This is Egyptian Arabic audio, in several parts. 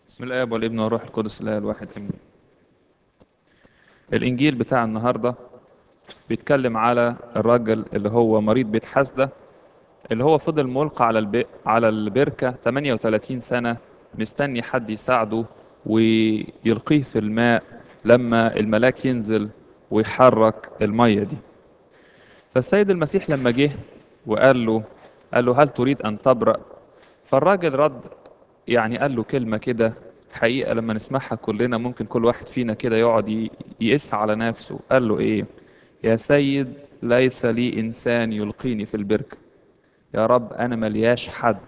بسم الله والابن والروح القدس الله الواحد امين الانجيل بتاع النهارده بيتكلم على الراجل اللي هو مريض بيت حسده اللي هو فضل ملقى على الب... على البركه 38 سنه مستني حد يساعده ويلقيه في الماء لما الملاك ينزل ويحرك الميه دي فالسيد المسيح لما جه وقال له قال له هل تريد ان تبرأ فالراجل رد يعني قال له كلمة كده حقيقة لما نسمعها كلنا ممكن كل واحد فينا كده يقعد ي- يقيسها على نفسه قال له ايه يا سيد ليس لي انسان يلقيني في البركة يا رب انا ملياش حد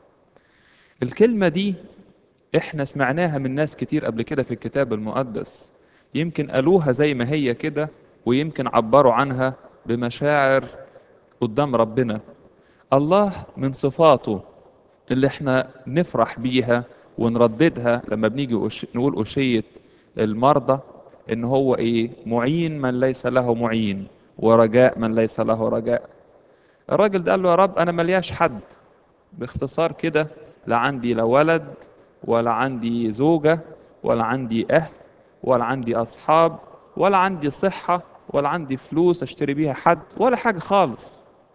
الكلمة دي احنا سمعناها من ناس كتير قبل كده في الكتاب المقدس يمكن قالوها زي ما هي كده ويمكن عبروا عنها بمشاعر قدام ربنا الله من صفاته اللي احنا نفرح بيها ونرددها لما بنيجي أش... نقول أشية المرضى ان هو ايه معين من ليس له معين ورجاء من ليس له رجاء الراجل ده قال له يا رب انا ملياش حد باختصار كده لا عندي لا ولد ولا عندي زوجة ولا عندي اهل ولا عندي اصحاب ولا عندي صحة ولا عندي فلوس اشتري بيها حد ولا حاجة خالص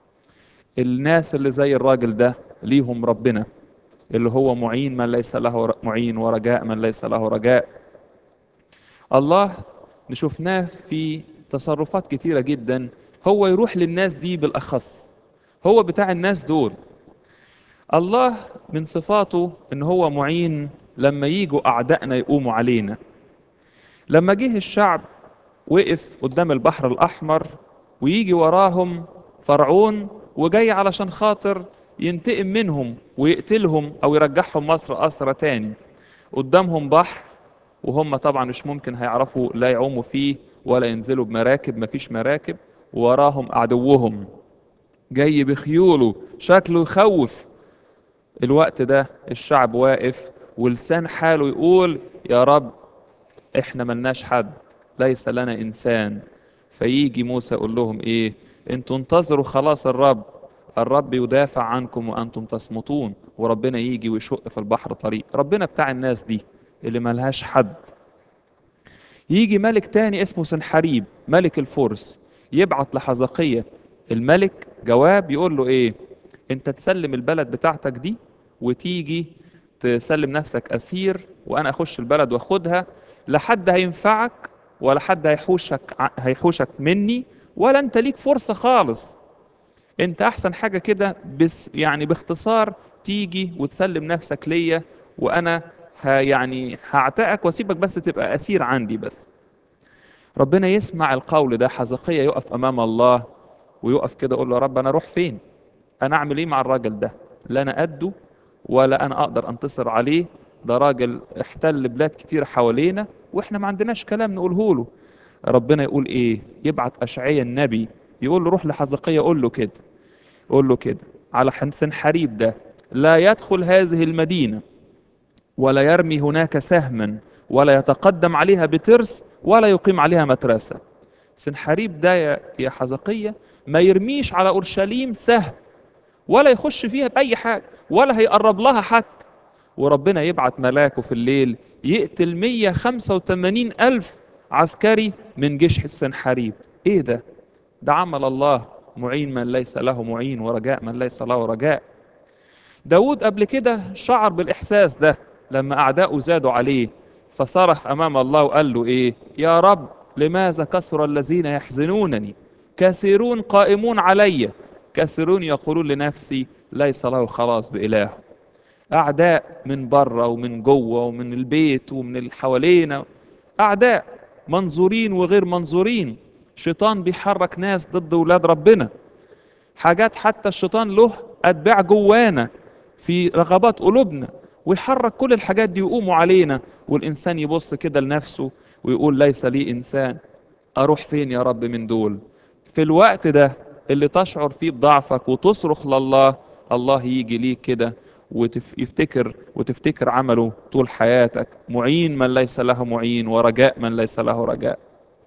الناس اللي زي الراجل ده ليهم ربنا اللي هو معين من ليس له ر- معين ورجاء من ليس له رجاء الله نشوفناه في تصرفات كتيرة جدا هو يروح للناس دي بالأخص هو بتاع الناس دول الله من صفاته ان هو معين لما يجوا أعدائنا يقوموا علينا لما جه الشعب وقف قدام البحر الأحمر ويجي وراهم فرعون وجاي علشان خاطر ينتقم منهم ويقتلهم أو يرجعهم مصر أسرى تاني قدامهم بحر وهم طبعا مش ممكن هيعرفوا لا يعوموا فيه ولا ينزلوا بمراكب مفيش مراكب وراهم عدوهم جاي بخيوله شكله يخوف الوقت ده الشعب واقف ولسان حاله يقول يا رب احنا ملناش حد ليس لنا انسان فيجي موسى يقول لهم ايه انتوا انتظروا خلاص الرب الرب يدافع عنكم وانتم تصمتون وربنا يجي ويشق في البحر طريق ربنا بتاع الناس دي اللي ملهاش حد يجي ملك تاني اسمه سنحريب ملك الفرس يبعت لحزقية الملك جواب يقول له ايه انت تسلم البلد بتاعتك دي وتيجي تسلم نفسك اسير وانا اخش البلد واخدها لا حد هينفعك ولا حد هيحوشك ع- هيحوشك مني ولا انت ليك فرصة خالص انت احسن حاجة كده بس يعني باختصار تيجي وتسلم نفسك ليا وانا ه يعني هعتقك واسيبك بس تبقى اسير عندي بس ربنا يسمع القول ده حزقية يقف امام الله ويقف كده يقول له يا رب انا اروح فين انا اعمل ايه مع الراجل ده لا انا قده ولا انا اقدر انتصر عليه ده راجل احتل بلاد كتير حوالينا واحنا ما عندناش كلام نقوله له ربنا يقول ايه يبعت اشعيا النبي يقول له روح لحزقية قول له كده قول له كده على حنسن حريب ده لا يدخل هذه المدينة ولا يرمي هناك سهما ولا يتقدم عليها بترس ولا يقيم عليها مترسة سنحريب ده يا يا حزقية ما يرميش على أورشليم سهم ولا يخش فيها بأي حاجة ولا هيقرب لها حتى وربنا يبعت ملاكه في الليل يقتل 185 ألف عسكري من جيش السنحريب ايه ده ده عمل الله معين من ليس له معين ورجاء من ليس له رجاء داود قبل كده شعر بالإحساس ده لما أعداؤه زادوا عليه فصرخ أمام الله وقال له إيه يا رب لماذا كثر الذين يحزنونني كثيرون قائمون علي كثيرون يقولون لنفسي ليس له خلاص بإله أعداء من بره ومن جوه ومن البيت ومن اللي حوالينا أعداء منظورين وغير منظورين شيطان بيحرك ناس ضد ولاد ربنا حاجات حتى الشيطان له أتباع جوانا في رغبات قلوبنا ويحرك كل الحاجات دي ويقوموا علينا والإنسان يبص كده لنفسه ويقول ليس لي إنسان أروح فين يا رب من دول في الوقت ده اللي تشعر فيه بضعفك وتصرخ لله الله يجي ليك كده ويفتكر وتفتكر عمله طول حياتك معين من ليس له معين ورجاء من ليس له رجاء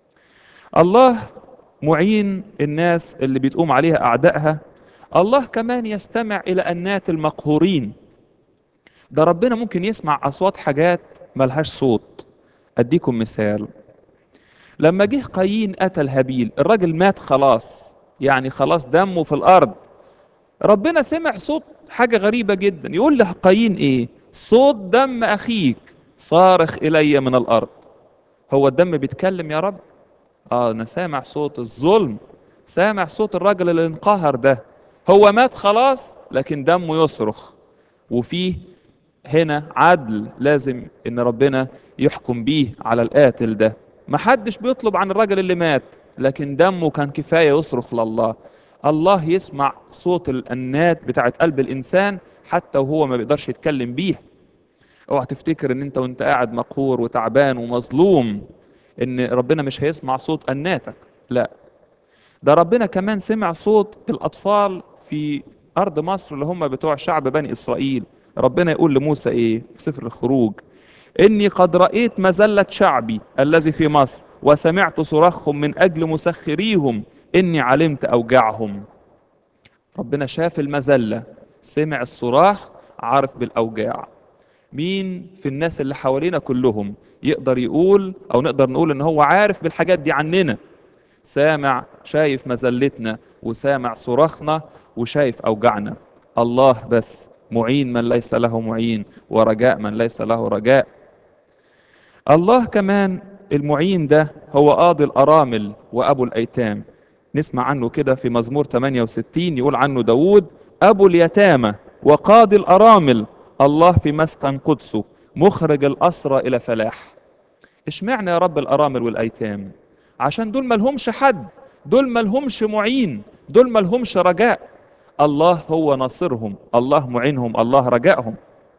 الله معين الناس اللي بتقوم عليها أعدائها الله كمان يستمع إلى أنات المقهورين ده ربنا ممكن يسمع اصوات حاجات ملهاش صوت اديكم مثال لما جه قايين قتل هابيل الراجل مات خلاص يعني خلاص دمه في الارض ربنا سمع صوت حاجه غريبه جدا يقول له قايين ايه صوت دم اخيك صارخ الي من الارض هو الدم بيتكلم يا رب اه انا سامع صوت الظلم سامع صوت الراجل اللي انقهر ده هو مات خلاص لكن دمه يصرخ وفيه هنا عدل لازم ان ربنا يحكم بيه على القاتل ده محدش بيطلب عن الراجل اللي مات لكن دمه كان كفاية يصرخ لله الله يسمع صوت الأنات بتاعت قلب الإنسان حتى وهو ما بيقدرش يتكلم بيه اوعى تفتكر ان انت وانت قاعد مقهور وتعبان ومظلوم ان ربنا مش هيسمع صوت أناتك لا ده ربنا كمان سمع صوت الأطفال في أرض مصر اللي هم بتوع شعب بني إسرائيل ربنا يقول لموسى إيه في سفر الخروج إني قد رأيت مزلة شعبي الذي في مصر وسمعت صراخهم من أجل مسخريهم إني علمت أوجاعهم ربنا شاف المزلة سمع الصراخ عارف بالأوجاع مين في الناس اللي حوالينا كلهم يقدر يقول أو نقدر نقول إن هو عارف بالحاجات دي عننا سامع شايف مزلتنا وسامع صراخنا وشايف أوجعنا الله بس معين من ليس له معين ورجاء من ليس له رجاء الله كمان المعين ده هو قاضي الأرامل وأبو الأيتام نسمع عنه كده في مزمور 68 يقول عنه داود أبو اليتامى وقاضي الأرامل الله في مسكن قدسه مخرج الأسرى إلى فلاح اشمعنى يا رب الأرامل والأيتام عشان دول ملهمش حد دول ملهمش معين دول ملهمش رجاء الله هو ناصرهم الله معينهم الله رجائهم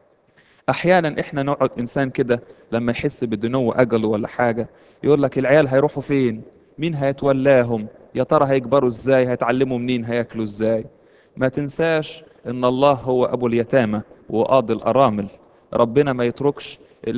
احيانا احنا نقعد انسان كده لما يحس بدنو اجله ولا حاجه يقول لك العيال هيروحوا فين مين هيتولاهم يا ترى هيكبروا ازاي هيتعلموا منين هياكلوا ازاي ما تنساش ان الله هو ابو اليتامى وقاضي الارامل ربنا ما يتركش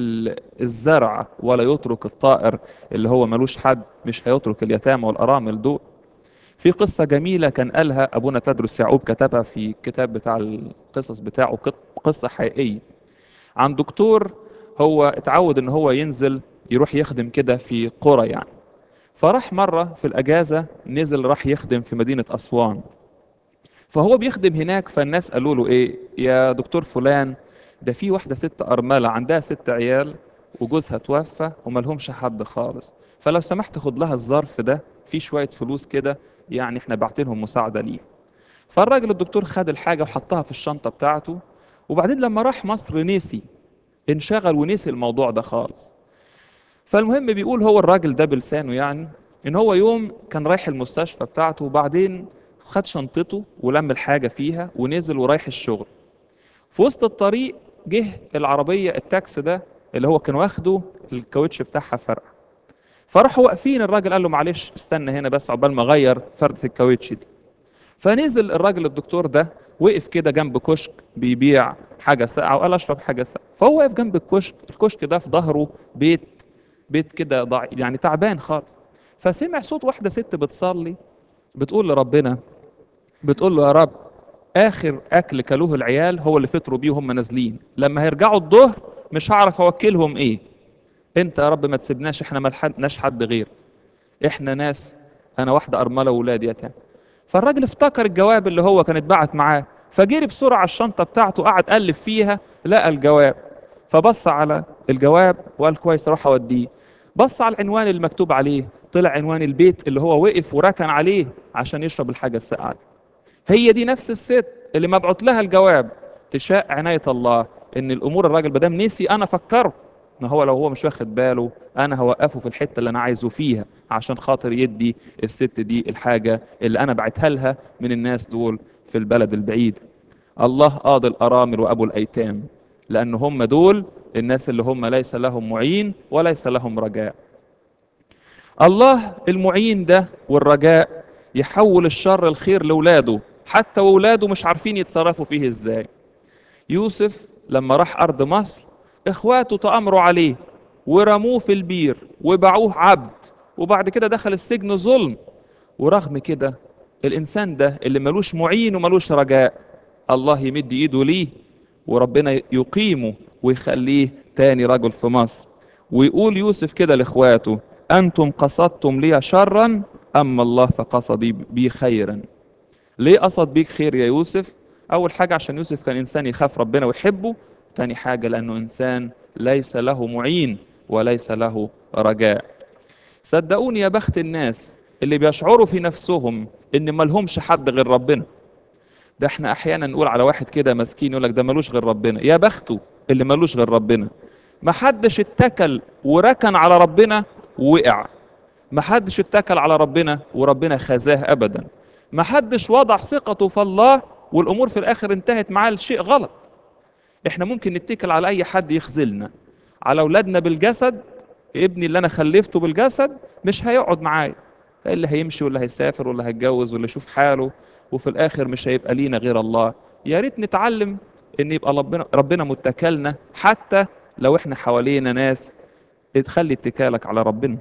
الزرع ولا يترك الطائر اللي هو ملوش حد مش هيترك اليتامى والارامل دول في قصة جميلة كان قالها أبونا تدرس يعقوب كتبها في الكتاب بتاع القصص بتاعه قصة حقيقية عن دكتور هو اتعود ان هو ينزل يروح يخدم كده في قرى يعني فراح مرة في الأجازة نزل راح يخدم في مدينة أسوان فهو بيخدم هناك فالناس قالوا له ايه يا دكتور فلان ده في واحدة ست أرملة عندها ست عيال وجوزها توفى وملهمش حد خالص فلو سمحت خد لها الظرف ده في شوية فلوس كده يعني احنا باعتينهم مساعدة ليه فالراجل الدكتور خد الحاجة وحطها في الشنطة بتاعته وبعدين لما راح مصر نسي انشغل ونسي الموضوع ده خالص فالمهم بيقول هو الراجل ده بلسانه يعني ان هو يوم كان رايح المستشفى بتاعته وبعدين خد شنطته ولم الحاجة فيها ونزل ورايح الشغل في وسط الطريق جه العربية التاكسي ده اللي هو كان واخده الكاوتش بتاعها فرقع فراحوا واقفين الراجل قال له معلش استنى هنا بس عقبال ما اغير فردة الكاوتش دي فنزل الراجل الدكتور ده وقف كده جنب كشك بيبيع حاجة ساقعة وقال أشرب حاجة ساقعة فهو واقف جنب الكشك الكشك ده في ظهره بيت بيت كده ضع... يعني تعبان خالص فسمع صوت واحدة ست بتصلي بتقول لربنا بتقول له يا رب آخر أكل كلوه العيال هو اللي فطروا بيه وهم نازلين لما هيرجعوا الظهر مش هعرف أوكلهم إيه أنت يا رب ما تسيبناش إحنا ما لحقناش حد غير إحنا ناس أنا واحدة أرملة وولادي يتامى فالراجل افتكر الجواب اللي هو كان اتبعت معاه فجري بسرعة على الشنطة بتاعته قعد قلب فيها لقى الجواب فبص على الجواب وقال كويس اروح اوديه بص على العنوان اللي مكتوب عليه طلع عنوان البيت اللي هو وقف وركن عليه عشان يشرب الحاجة الساقعة دي. هي دي نفس الست اللي مبعوت لها الجواب تشاء عناية الله ان الامور الراجل بدام نسي انا فكرت ان هو لو هو مش واخد باله انا هوقفه في الحته اللي انا عايزه فيها عشان خاطر يدي الست دي الحاجه اللي انا بعتها لها من الناس دول في البلد البعيد الله قاضي الارامل وابو الايتام لان هم دول الناس اللي هم ليس لهم معين وليس لهم رجاء الله المعين ده والرجاء يحول الشر الخير لاولاده حتى واولاده مش عارفين يتصرفوا فيه ازاي يوسف لما راح ارض مصر اخواته تأمروا عليه ورموه في البير وباعوه عبد وبعد كده دخل السجن ظلم ورغم كده الانسان ده اللي ملوش معين وملوش رجاء الله يمد ايده ليه وربنا يقيمه ويخليه تاني رجل في مصر ويقول يوسف كده لاخواته انتم قصدتم لي شرا اما الله فقصد بي خيرا ليه قصد بيك خير يا يوسف اول حاجه عشان يوسف كان انسان يخاف ربنا ويحبه تاني حاجه لانه انسان ليس له معين وليس له رجاء صدقوني يا بخت الناس اللي بيشعروا في نفسهم ان ملهمش حد غير ربنا ده احنا احيانا نقول على واحد كده مسكين يقول لك ده ملوش غير ربنا يا بخته اللي ملوش غير ربنا ما حدش اتكل وركن على ربنا ووقع ما حدش اتكل على ربنا وربنا خزاه ابدا ما حدش وضع ثقته في الله والامور في الاخر انتهت معاه لشيء غلط احنا ممكن نتكل على اي حد يخذلنا على اولادنا بالجسد ابني اللي انا خلفته بالجسد مش هيقعد معايا اللي هيمشي ولا هيسافر ولا هيتجوز ولا يشوف حاله وفي الاخر مش هيبقى لينا غير الله يا ريت نتعلم ان يبقى ربنا ربنا متكلنا حتى لو احنا حوالينا ناس تخلي اتكالك على ربنا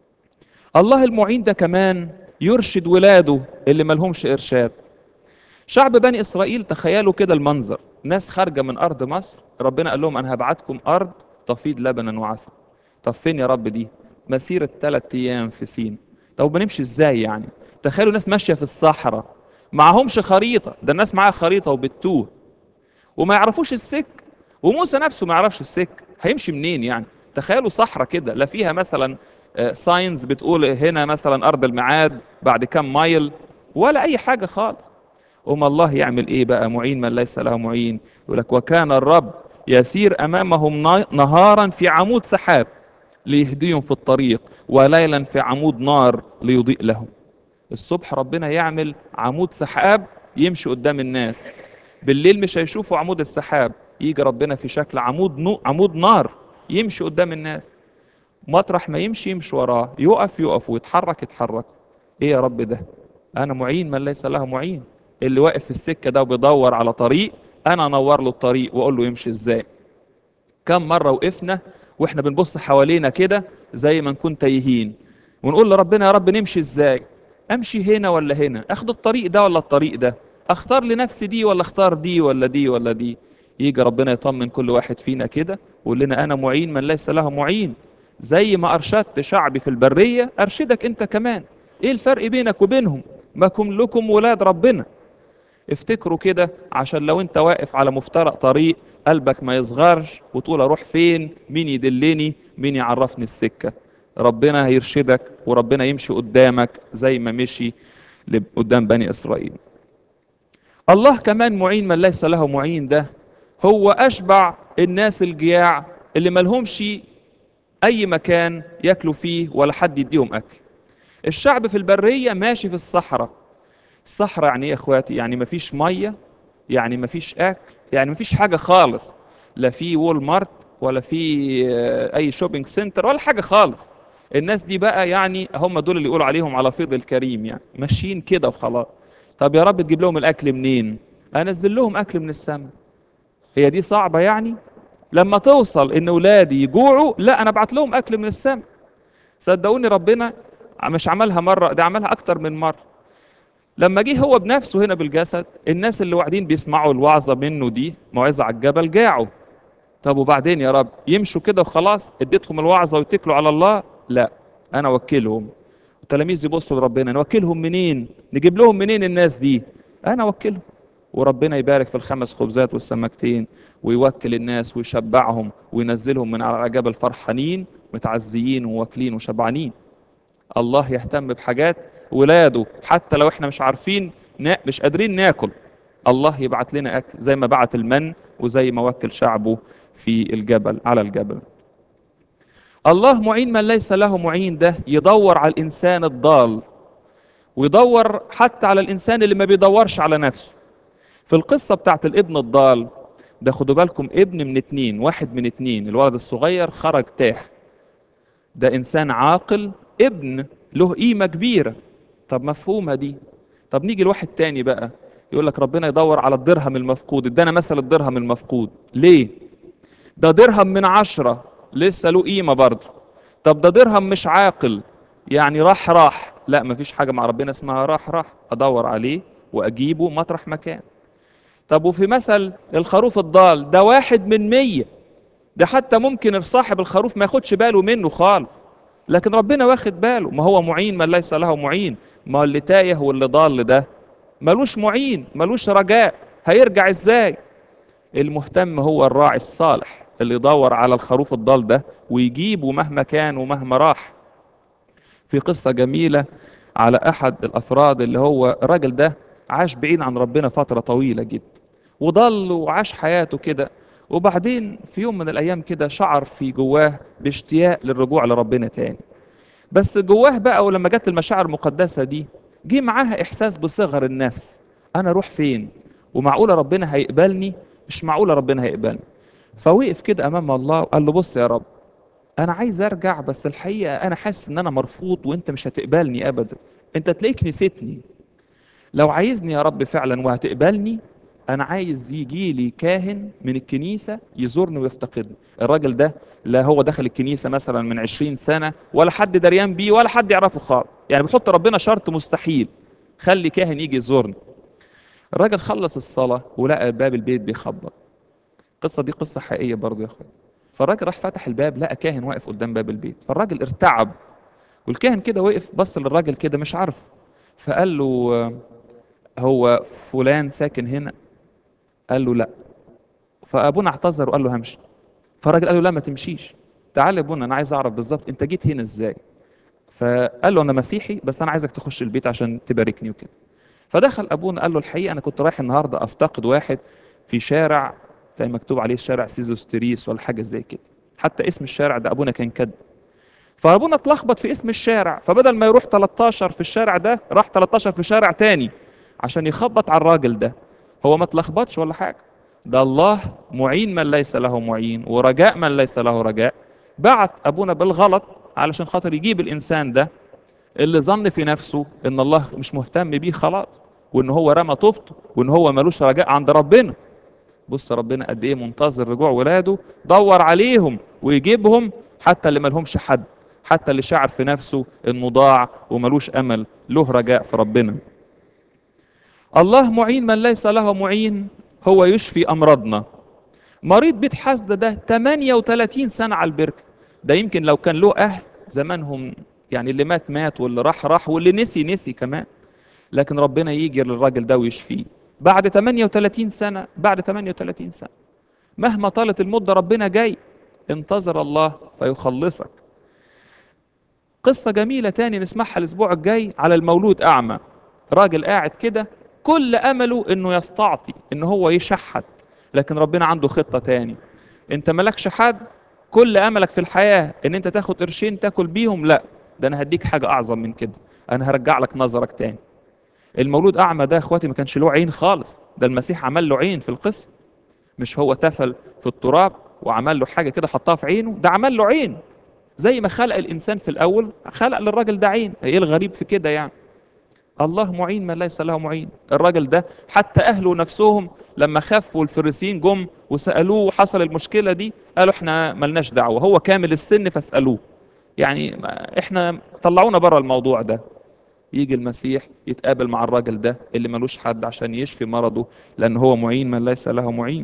الله المعين ده كمان يرشد ولاده اللي ملهمش ارشاد شعب بني اسرائيل تخيلوا كده المنظر ناس خارجه من ارض مصر ربنا قال لهم انا هبعتكم ارض تفيض لبنا وعسل طب فين يا رب دي مسيره ثلاث ايام في سين طب بنمشي ازاي يعني تخيلوا ناس ماشيه في الصحراء معهمش خريطه ده الناس معاها خريطه وبتوه وما يعرفوش السك وموسى نفسه ما يعرفش السك هيمشي منين يعني تخيلوا صحراء كده لا فيها مثلا ساينز بتقول هنا مثلا ارض الميعاد بعد كام مايل ولا اي حاجه خالص أم الله يعمل ايه بقى معين من ليس له معين يقول لك وكان الرب يسير امامهم نهارا في عمود سحاب ليهديهم في الطريق وليلا في عمود نار ليضيء لهم الصبح ربنا يعمل عمود سحاب يمشي قدام الناس بالليل مش هيشوفوا عمود السحاب يجي ربنا في شكل عمود نو عمود نار يمشي قدام الناس مطرح ما يمشي يمشي وراه يقف يقف ويتحرك يتحرك ايه يا رب ده انا معين من ليس له معين اللي واقف في السكه ده وبيدور على طريق انا انور له الطريق واقول له يمشي ازاي كم مره وقفنا واحنا بنبص حوالينا كده زي ما نكون تايهين ونقول لربنا يا رب نمشي ازاي امشي هنا ولا هنا اخد الطريق ده ولا الطريق ده اختار لنفسي دي ولا اختار دي ولا دي ولا دي يجي ربنا يطمن كل واحد فينا كده ويقول لنا انا معين من ليس له معين زي ما ارشدت شعبي في البريه ارشدك انت كمان ايه الفرق بينك وبينهم ما كن لكم ولاد ربنا افتكروا كده عشان لو انت واقف على مفترق طريق قلبك ما يصغرش وتقول اروح فين مين يدلني مين يعرفني السكه ربنا هيرشدك وربنا يمشي قدامك زي ما مشي قدام بني اسرائيل الله كمان معين من ليس له معين ده هو اشبع الناس الجياع اللي ملهمش اي مكان ياكلوا فيه ولا حد يديهم اكل الشعب في البريه ماشي في الصحراء الصحراء يعني ايه يا اخواتي يعني مفيش ميه يعني مفيش اكل يعني مفيش حاجه خالص لا في وول مارت ولا في اي شوبينج سنتر ولا حاجه خالص الناس دي بقى يعني هم دول اللي يقولوا عليهم على فيض الكريم يعني ماشيين كده وخلاص طب يا رب تجيب لهم الاكل منين انزل لهم اكل من السماء هي دي صعبه يعني لما توصل ان اولادي يجوعوا لا انا ابعت لهم اكل من السماء صدقوني ربنا مش عملها مره ده عملها اكتر من مره لما جه هو بنفسه هنا بالجسد الناس اللي قاعدين بيسمعوا الوعظه منه دي موعظه على الجبل جاعوا طب وبعدين يا رب يمشوا كده وخلاص اديتهم الوعظه ويتكلوا على الله لا انا اوكلهم التلاميذ يبصوا لربنا نوكلهم منين نجيب لهم منين الناس دي انا اوكلهم وربنا يبارك في الخمس خبزات والسمكتين ويوكل الناس ويشبعهم وينزلهم من على جبل فرحانين متعزيين وواكلين وشبعانين الله يهتم بحاجات ولاده حتى لو احنا مش عارفين نا مش قادرين ناكل الله يبعت لنا اكل زي ما بعت المن وزي ما وكل شعبه في الجبل على الجبل الله معين من ليس له معين ده يدور على الانسان الضال ويدور حتى على الانسان اللي ما بيدورش على نفسه في القصه بتاعت الابن الضال ده خدوا بالكم ابن من اتنين واحد من اتنين الولد الصغير خرج تاه ده انسان عاقل ابن له قيمه كبيره طب مفهومه دي طب نيجي لواحد تاني بقى يقول لك ربنا يدور على الدرهم المفقود ادانا مثل الدرهم المفقود ليه ده درهم من عشرة لسه له قيمه برضه طب ده درهم مش عاقل يعني راح راح لا مفيش حاجه مع ربنا اسمها راح راح ادور عليه واجيبه مطرح مكان طب وفي مثل الخروف الضال ده واحد من مية ده حتى ممكن صاحب الخروف ما ياخدش باله منه خالص لكن ربنا واخد باله ما هو معين من ليس له معين ما هو اللي تايه واللي ضال ده ملوش معين ملوش رجاء هيرجع ازاي المهتم هو الراعي الصالح اللي يدور على الخروف الضال ده ويجيبه مهما كان ومهما راح في قصة جميلة على أحد الأفراد اللي هو الراجل ده عاش بعيد عن ربنا فترة طويلة جدا وضل وعاش حياته كده وبعدين في يوم من الأيام كده شعر في جواه باشتياق للرجوع لربنا تاني بس جواه بقى ولما جت المشاعر المقدسة دي جه معاها إحساس بصغر النفس أنا أروح فين ومعقولة ربنا هيقبلني مش معقولة ربنا هيقبلني فوقف كده أمام الله وقال له بص يا رب انا عايز ارجع بس الحقيقه انا حاسس ان انا مرفوض وانت مش هتقبلني ابدا انت تلاقيك نسيتني لو عايزني يا رب فعلا وهتقبلني انا عايز يجي لي كاهن من الكنيسه يزورني ويفتقدني الراجل ده لا هو دخل الكنيسه مثلا من عشرين سنه ولا حد دريان بيه ولا حد يعرفه خالص يعني بيحط ربنا شرط مستحيل خلي كاهن يجي يزورني الراجل خلص الصلاه ولقى باب البيت بيخبط القصه دي قصه حقيقيه برضه يا اخويا فالراجل راح فتح الباب لقى كاهن واقف قدام باب البيت فالراجل ارتعب والكاهن كده وقف بص للراجل كده مش عارف فقال له آه، هو فلان ساكن هنا قال له لا فابونا اعتذر وقال له همشي فالراجل قال له لا ما تمشيش تعال يا ابونا انا عايز اعرف بالظبط انت جيت هنا ازاي فقال له انا مسيحي بس انا عايزك تخش البيت عشان تباركني وكده فدخل ابونا قال له الحقيقه انا كنت رايح النهارده افتقد واحد في شارع تلاقي مكتوب عليه شارع سيزوستريس ولا حاجه زي كده حتى اسم الشارع ده ابونا كان كاتبه فابونا اتلخبط في اسم الشارع فبدل ما يروح 13 في الشارع ده راح 13 في شارع تاني عشان يخبط على الراجل ده هو ما اتلخبطش ولا حاجه ده الله معين من ليس له معين ورجاء من ليس له رجاء بعت ابونا بالغلط علشان خاطر يجيب الانسان ده اللي ظن في نفسه ان الله مش مهتم بيه خلاص وان هو رمى طوبته وان هو ملوش رجاء عند ربنا بص ربنا قد ايه منتظر رجوع ولاده دور عليهم ويجيبهم حتى اللي ملهمش حد حتى اللي شعر في نفسه انه ضاع وملوش امل له رجاء في ربنا الله معين من ليس له معين هو يشفي امراضنا مريض بيت حسد ده 38 سنه على البركه ده يمكن لو كان له اهل زمانهم يعني اللي مات مات واللي راح راح واللي نسي نسي كمان لكن ربنا يجي للراجل ده ويشفيه بعد 38 سنة بعد 38 سنة مهما طالت المدة ربنا جاي انتظر الله فيخلصك قصة جميلة تاني نسمعها الأسبوع الجاي على المولود أعمى راجل قاعد كده كل أمله إنه يستعطي إن هو يشحت لكن ربنا عنده خطة تاني أنت مالكش حد كل أملك في الحياة إن أنت تاخد قرشين تاكل بيهم لا ده أنا هديك حاجة أعظم من كده أنا هرجع لك نظرك تاني المولود اعمى ده يا اخواتي ما كانش له عين خالص ده المسيح عمل له عين في القصه مش هو تفل في التراب وعمل له حاجه كده حطها في عينه ده عمل له عين زي ما خلق الانسان في الاول خلق للراجل ده عين ايه الغريب في كده يعني الله معين من ليس له معين الراجل ده حتى اهله نفسهم لما خافوا الفريسيين جم وسالوه وحصل المشكله دي قالوا احنا ملناش دعوه هو كامل السن فاسالوه يعني ما- احنا طلعونا بره الموضوع ده يجي المسيح يتقابل مع الراجل ده اللي ملوش حد عشان يشفي مرضه لأن هو معين من ليس له معين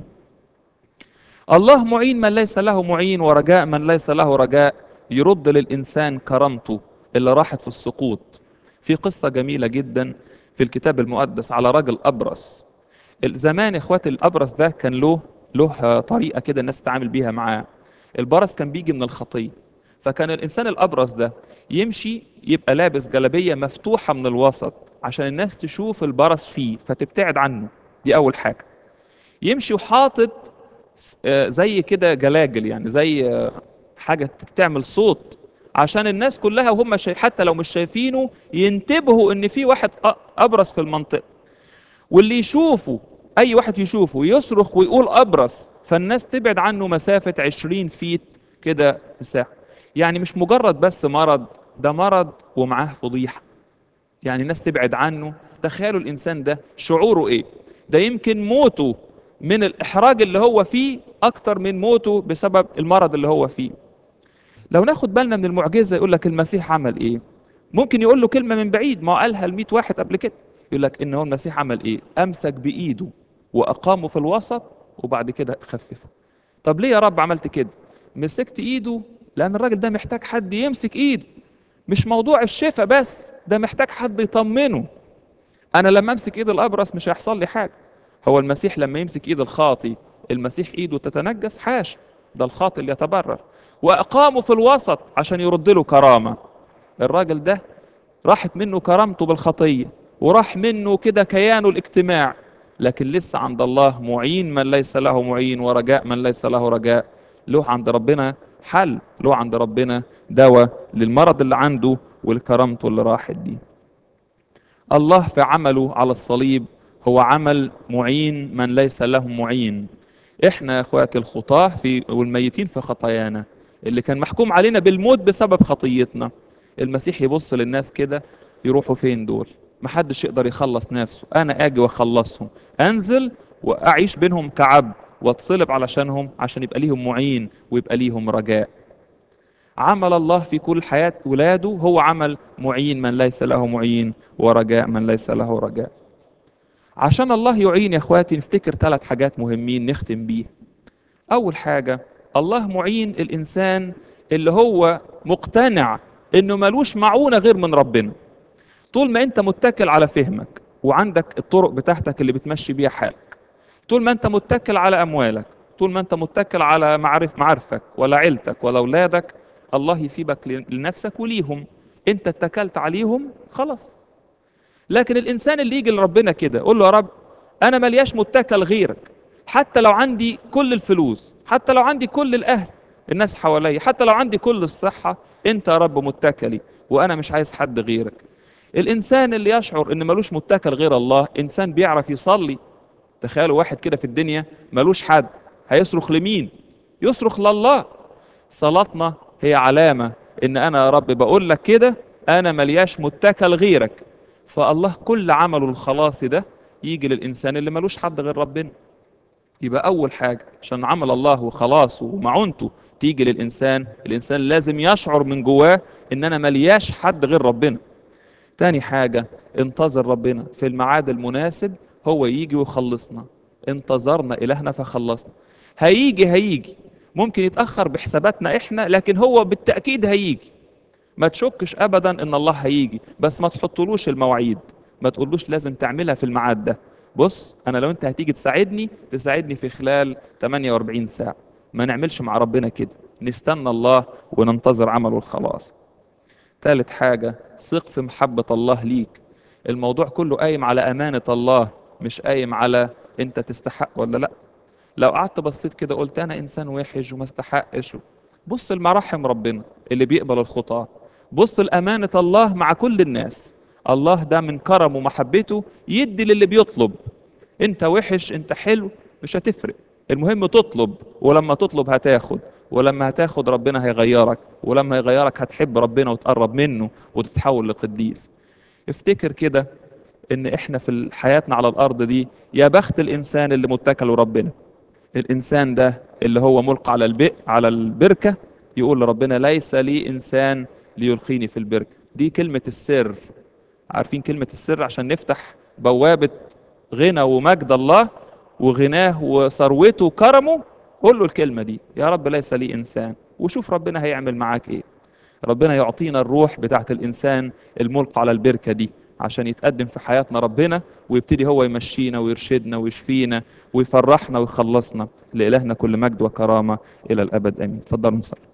الله معين من ليس له معين ورجاء من ليس له رجاء يرد للإنسان كرامته اللي راحت في السقوط في قصة جميلة جدا في الكتاب المقدس على راجل أبرص زمان يا اخواتي الأبرص ده كان له له طريقة كده الناس تتعامل بيها معاه البرص كان بيجي من الخطية فكان الإنسان الأبرص ده يمشي يبقى لابس جلابية مفتوحة من الوسط عشان الناس تشوف البرص فيه فتبتعد عنه دي أول حاجة يمشي وحاطط س- آه، زي كده جلاجل يعني زي آه، حاجة تعمل صوت عشان الناس كلها وهم شايف حتى لو مش شايفينه ينتبهوا ان في واحد أ- ابرص في المنطقة واللي يشوفه اي واحد يشوفه يصرخ ويقول ابرص فالناس تبعد عنه مسافة 20 فيت كده مساحة يعني مش مجرد بس مرض ده مرض ومعاه فضيحة يعني الناس تبعد عنه تخيلوا الانسان ده شعوره ايه ده يمكن موته من الاحراج اللي هو فيه اكتر من موته بسبب المرض اللي هو فيه لو ناخد بالنا من المعجزه يقول لك المسيح عمل ايه ممكن يقول له كلمه من بعيد ما هو قالها ل 100 واحد قبل كده يقول لك ان هو المسيح عمل ايه امسك بايده واقامه في الوسط وبعد كده خففه طب ليه يا رب عملت كده مسكت ايده لان الراجل ده محتاج حد يمسك ايده مش موضوع الشفاء بس ده محتاج حد يطمنه انا لما امسك ايد الابرص مش هيحصل لي حاجه هو المسيح لما يمسك ايد الخاطي المسيح ايده تتنجس حاشا ده الخاطي اللي يتبرر واقامه في الوسط عشان يرد له كرامه الراجل ده راحت منه كرامته بالخطيه وراح منه كده كيانه الاجتماع لكن لسه عند الله معين من ليس له معين ورجاء من ليس له رجاء له عند ربنا حل له عند ربنا دواء للمرض اللي عنده ولكرامته اللي راحت دي الله في عمله على الصليب هو عمل معين من ليس له معين احنا يا اخواتي الخطاه في والميتين في خطايانا اللي كان محكوم علينا بالموت بسبب خطيتنا المسيح يبص للناس كده يروحوا فين دول محدش يقدر يخلص نفسه انا اجي واخلصهم انزل واعيش بينهم كعبد واتصلب علشانهم عشان يبقى ليهم معين ويبقى ليهم رجاء عمل الله في كل حياة ولاده هو عمل معين من ليس له معين ورجاء من ليس له رجاء عشان الله يعين يا اخواتي نفتكر ثلاث حاجات مهمين نختم بيه اول حاجة الله معين الانسان اللي هو مقتنع انه ملوش معونة غير من ربنا طول ما انت متكل على فهمك وعندك الطرق بتاعتك اللي بتمشي بيها حالك طول ما انت متكل على اموالك طول ما انت متكل على معرف معارفك ولا عيلتك ولا اولادك الله يسيبك لنفسك وليهم انت اتكلت عليهم خلاص لكن الانسان اللي يجي لربنا كده قول له يا رب انا ملياش متكل غيرك حتى لو عندي كل الفلوس حتى لو عندي كل الاهل الناس حواليا حتى لو عندي كل الصحة انت يا رب متكلي وانا مش عايز حد غيرك الانسان اللي يشعر ان ملوش متكل غير الله انسان بيعرف يصلي تخيلوا واحد كده في الدنيا ملوش حد هيصرخ لمين يصرخ لله صلاتنا هي علامة ان انا يا رب بقول لك كده انا ملياش متكل غيرك فالله كل عمله الخلاصي ده يجي للانسان اللي ملوش حد غير ربنا يبقى اول حاجة عشان عمل الله وخلاصه ومعونته تيجي للانسان الانسان لازم يشعر من جواه ان انا ملياش حد غير ربنا تاني حاجة انتظر ربنا في الميعاد المناسب هو يجي ويخلصنا انتظرنا إلهنا فخلصنا هيجي هيجي ممكن يتأخر بحساباتنا إحنا لكن هو بالتأكيد هيجي ما تشكش أبدا إن الله هيجي بس ما تحطلوش المواعيد ما تقولوش لازم تعملها في الميعاد ده بص أنا لو أنت هتيجي تساعدني تساعدني في خلال 48 ساعة ما نعملش مع ربنا كده نستنى الله وننتظر عمله الخلاص ثالث حاجة ثق في محبة الله ليك الموضوع كله قايم على أمانة الله مش قايم على أنت تستحق ولا لأ لو قعدت بصيت كده قلت أنا إنسان وحش وما استحقش بص لمراحم ربنا اللي بيقبل الخطاة بص لأمانة الله مع كل الناس الله ده من كرم ومحبته يدي للي بيطلب أنت وحش أنت حلو مش هتفرق المهم تطلب ولما تطلب هتاخد ولما هتاخد ربنا هيغيرك ولما يغيرك هتحب ربنا وتقرب منه وتتحول لقديس افتكر كده ان احنا في حياتنا على الارض دي يا بخت الانسان اللي متكل ربنا الانسان ده اللي هو ملقى على البئر على البركه يقول لربنا ليس لي انسان ليلقيني في البركه دي كلمه السر عارفين كلمه السر عشان نفتح بوابه غنى ومجد الله وغناه وثروته وكرمه قول له الكلمة دي يا رب ليس لي إنسان وشوف ربنا هيعمل معاك إيه ربنا يعطينا الروح بتاعت الإنسان الملقى على البركة دي عشان يتقدم في حياتنا ربنا ويبتدي هو يمشينا ويرشدنا ويشفينا ويفرحنا ويخلصنا لإلهنا كل مجد وكرامة إلى الأبد آمين تفضلوا نصلي